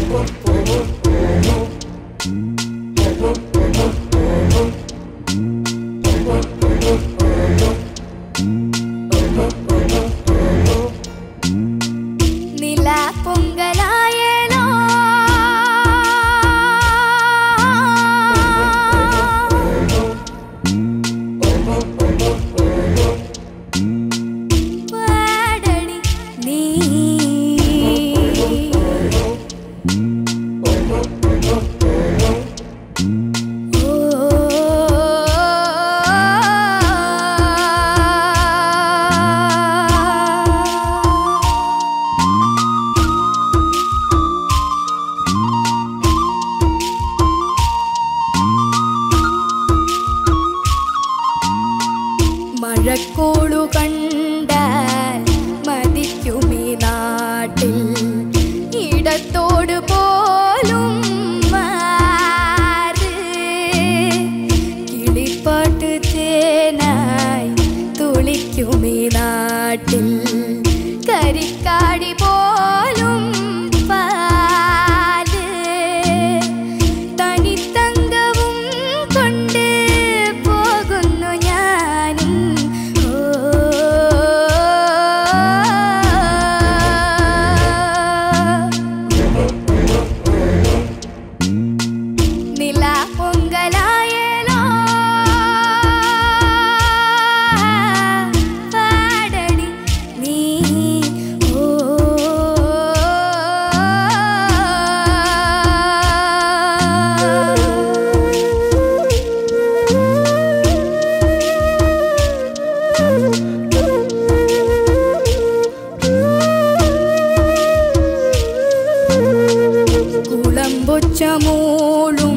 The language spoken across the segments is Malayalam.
നില പൊങ്കലായേലോ പാടടി നീ മഴക്കോളു കണ്ടാൽ മതിക്കുമീ നാട്ടിൽ ഇടത്തോട് പോലും മാറ് കിളിപ്പാട്ട് തേനായി തുളിക്കുമീ നാട്ടിൽ കരിക്കാടി പോലും പാല് തനിത്തങ്കവും കൊണ്ട് പോകുന്നു ഞാനും നില പൊങ്കലായേലോ പാടടി നീ ഓ കുളമ്പൊച്ച മൂളും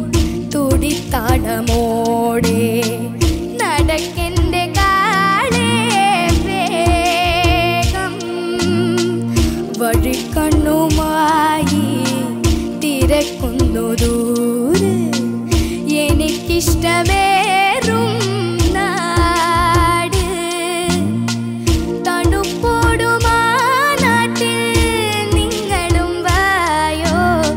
തുടിത്താടമോടെ നടക്കെന്റെ കാളേ വേഗം വഴിക്കണ്ണുമായി തിരക്കുന്നു ദൂരെ എനിക്കിഷ്ടമേറും നാട് തണുപ്പോടുമാ നാട്ടിൽ നിങ്ങളും വായോ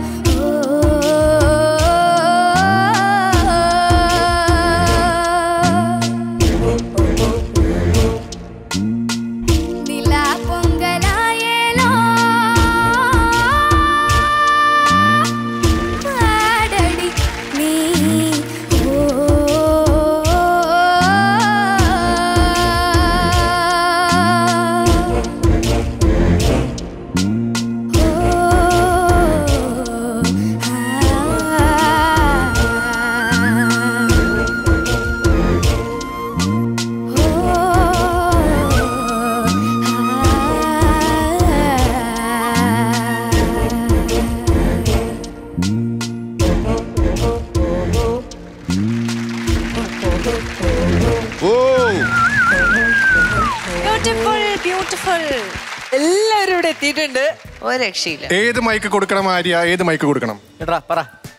നില പൊങ്കലായേലോ പാടടി നീ ഓ ഓ ബ്യൂട്ടിഫുൾ ബ്യൂട്ടിഫുൾ എല്ലാവരും ഇവിടെ എത്തിയിട്ടുണ്ട് ഒരു രക്ഷയില്ല ഏത് മൈക്ക് കൊടുക്കണം ആര്യ ഏത് മൈക്ക് കൊടുക്കണം എടാ പറ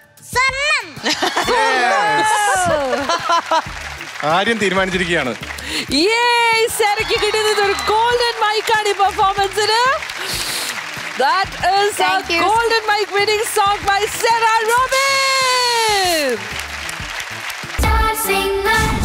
ആര്യം തീരുമാനിച്ചിരിക്കുകയാണ് സാരക്ക് കിട്ടുന്നത് ഒരു ഗോൾഡൻ മൈക്കാണ് ഈ പെർഫോമൻസിന് That is Thank a you. golden mic winning song by Sarah Robin. Star singer